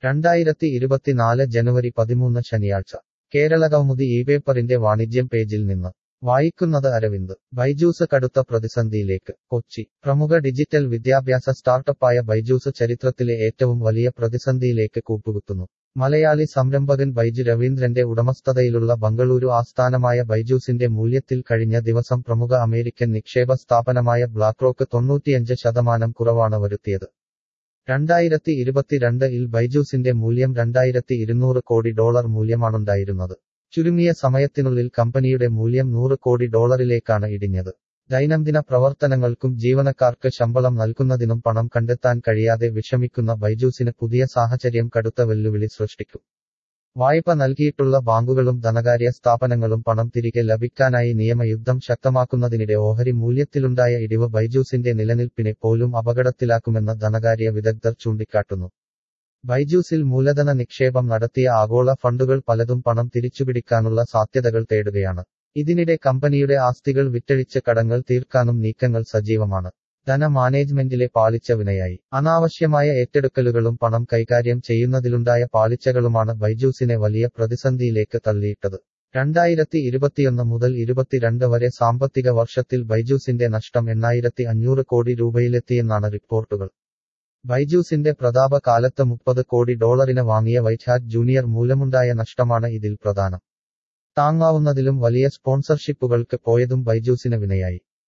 രണ്ടായിരത്തി ഇരുപത്തിനാല് ജനുവരി പതിമൂന്ന് ശനിയാഴ്ച കേരളകൗമുദി ഈ പേപ്പറിന്റെ വാണിജ്യം പേജിൽ നിന്ന് വായിക്കുന്നത് അരവിന്ദ് ബൈജൂസ് കടുത്ത പ്രതിസന്ധിയിലേക്ക് കൊച്ചി പ്രമുഖ ഡിജിറ്റൽ വിദ്യാഭ്യാസ സ്റ്റാർട്ടപ്പായ ബൈജൂസ് ചരിത്രത്തിലെ ഏറ്റവും വലിയ പ്രതിസന്ധിയിലേക്ക് കൂപ്പുകുത്തുന്നു മലയാളി സംരംഭകൻ ബൈജു രവീന്ദ്രന്റെ ഉടമസ്ഥതയിലുള്ള ബംഗളൂരു ആസ്ഥാനമായ ബൈജൂസിന്റെ മൂല്യത്തിൽ കഴിഞ്ഞ ദിവസം പ്രമുഖ അമേരിക്കൻ നിക്ഷേപ സ്ഥാപനമായ ബ്ലാക്ക്റോക്ക് തൊണ്ണൂറ്റിയഞ്ച് ശതമാനം കുറവാണ് വരുത്തിയത് രണ്ടായിരത്തി ഇരുപത്തിരണ്ട് ഇൽ ബൈജൂസിന്റെ മൂല്യം രണ്ടായിരത്തി ഇരുന്നൂറ് കോടി ഡോളർ മൂല്യമാണുണ്ടായിരുന്നത് ചുരുങ്ങിയ സമയത്തിനുള്ളിൽ കമ്പനിയുടെ മൂല്യം നൂറ് കോടി ഡോളറിലേക്കാണ് ഇടിഞ്ഞത് ദൈനംദിന പ്രവർത്തനങ്ങൾക്കും ജീവനക്കാർക്ക് ശമ്പളം നൽകുന്നതിനും പണം കണ്ടെത്താൻ കഴിയാതെ വിഷമിക്കുന്ന ബൈജൂസിന് പുതിയ സാഹചര്യം കടുത്ത വെല്ലുവിളി സൃഷ്ടിക്കും വായ്പ നൽകിയിട്ടുള്ള ബാങ്കുകളും ധനകാര്യ സ്ഥാപനങ്ങളും പണം തിരികെ ലഭിക്കാനായി നിയമയുദ്ധം ശക്തമാക്കുന്നതിനിടെ ഓഹരി മൂല്യത്തിലുണ്ടായ ഇടിവ് ബൈജൂസിന്റെ നിലനിൽപ്പിനെ പോലും അപകടത്തിലാക്കുമെന്ന് ധനകാര്യ വിദഗ്ധർ ചൂണ്ടിക്കാട്ടുന്നു ബൈജൂസിൽ മൂലധന നിക്ഷേപം നടത്തിയ ആഗോള ഫണ്ടുകൾ പലതും പണം തിരിച്ചുപിടിക്കാനുള്ള സാധ്യതകൾ തേടുകയാണ് ഇതിനിടെ കമ്പനിയുടെ ആസ്തികൾ വിറ്റഴിച്ച് കടങ്ങൾ തീർക്കാനും നീക്കങ്ങൾ സജീവമാണ് ധന മാനേജ്മെന്റിലെ പാളിച്ച വിനയായി അനാവശ്യമായ ഏറ്റെടുക്കലുകളും പണം കൈകാര്യം ചെയ്യുന്നതിലുണ്ടായ പാളിച്ചകളുമാണ് ബൈജൂസിനെ വലിയ പ്രതിസന്ധിയിലേക്ക് തള്ളിയിട്ടത് രണ്ടായിരത്തി ഇരുപത്തിയൊന്ന് മുതൽ ഇരുപത്തിരണ്ട് വരെ സാമ്പത്തിക വർഷത്തിൽ ബൈജൂസിന്റെ നഷ്ടം എണ്ണായിരത്തി അഞ്ഞൂറ് കോടി രൂപയിലെത്തിയെന്നാണ് റിപ്പോർട്ടുകൾ ബൈജൂസിന്റെ പ്രതാപ കാലത്ത് മുപ്പത് കോടി ഡോളറിന് വാങ്ങിയ വൈറ്റ്ഹാറ്റ് ജൂനിയർ മൂലമുണ്ടായ നഷ്ടമാണ് ഇതിൽ പ്രധാനം താങ്ങാവുന്നതിലും വലിയ സ്പോൺസർഷിപ്പുകൾക്ക് പോയതും ബൈജൂസിന് വിനയായി